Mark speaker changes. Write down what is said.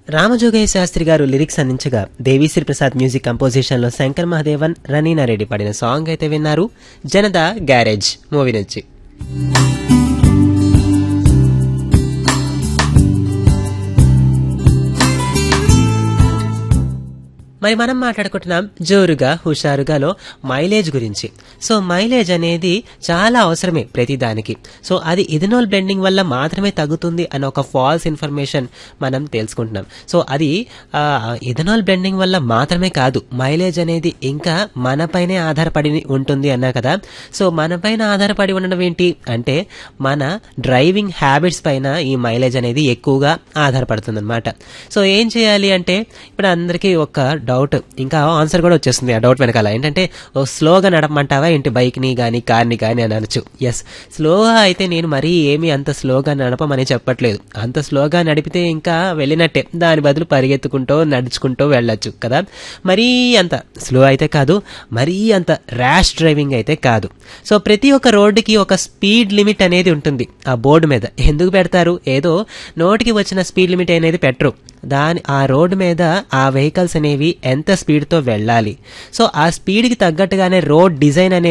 Speaker 1: రామజోగయ్య శాస్త్రి గారు లిరిక్స్ అందించగా Devi Sri Prasad music composition లో శంకర్ మహాదేవన్ రనీనా రెడ్డి పాడిన సాంగ్ అయితే విన్నారు జనతా గ్యారేజ్ మూవీ నుంచి మరి మనం మాట్లాడుకుంటున్నాం జోరుగా హుషారుగాలో మైలేజ్ గురించి సో మైలేజ్ అనేది చాలా అవసరమే ప్రతి దానికి సో అది ఇథనాల్ బ్లెండింగ్ వల్ల మాత్రమే తగ్గుతుంది అన్న ఒక ఫాల్స్ ఇన్ఫర్మేషన్ మనం తెలుసుకుంటున్నాం సో అది ఇథనాల్ బ్లెండింగ్ వల్ల మాత్రమే కాదు మైలేజ్ అనేది ఇంకా మనపైనే ఆధారపడి ఉంటుంది అన్నా కదా సో మనపైన ఆధారపడి ఉండడం ఏంటి అంటే మన డ్రైవింగ్ హ్యాబిట్స్ పైన ఈ మైలేజ్ అనేది ఎక్కువగా ఆధారపడుతుంది అనమాట సో ఏం చేయాలి అంటే ఇప్పుడు అందరికీ ఒక డౌట్ ఇంకా ఆన్సర్ కూడా వచ్చేస్తుంది ఆ డౌట్ వెనకాల ఏంటంటే ఓ స్లోగా నడపమంటావా ఏంటి బైక్ని కానీ కార్ని కానీ అని అనొచ్చు ఎస్ స్లోగా అయితే నేను మరీ ఏమీ అంత స్లోగా నడపమని చెప్పట్లేదు అంత స్లోగా నడిపితే ఇంకా వెళ్ళినట్టే దాని బదులు పరిగెత్తుకుంటూ నడుచుకుంటూ వెళ్ళొచ్చు కదా మరీ అంత స్లో అయితే కాదు మరీ అంత ర్యాష్ డ్రైవింగ్ అయితే కాదు సో ప్రతి ఒక్క రోడ్డుకి ఒక స్పీడ్ లిమిట్ అనేది ఉంటుంది ఆ బోర్డు మీద ఎందుకు పెడతారు ఏదో నోటికి వచ్చిన స్పీడ్ లిమిట్ అనేది పెట్టరు దాని ఆ రోడ్డు మీద ఆ వెహికల్స్ అనేవి ఎంత స్పీడ్తో వెళ్ళాలి సో ఆ స్పీడ్కి తగ్గట్టుగానే రోడ్ డిజైన్ అనేది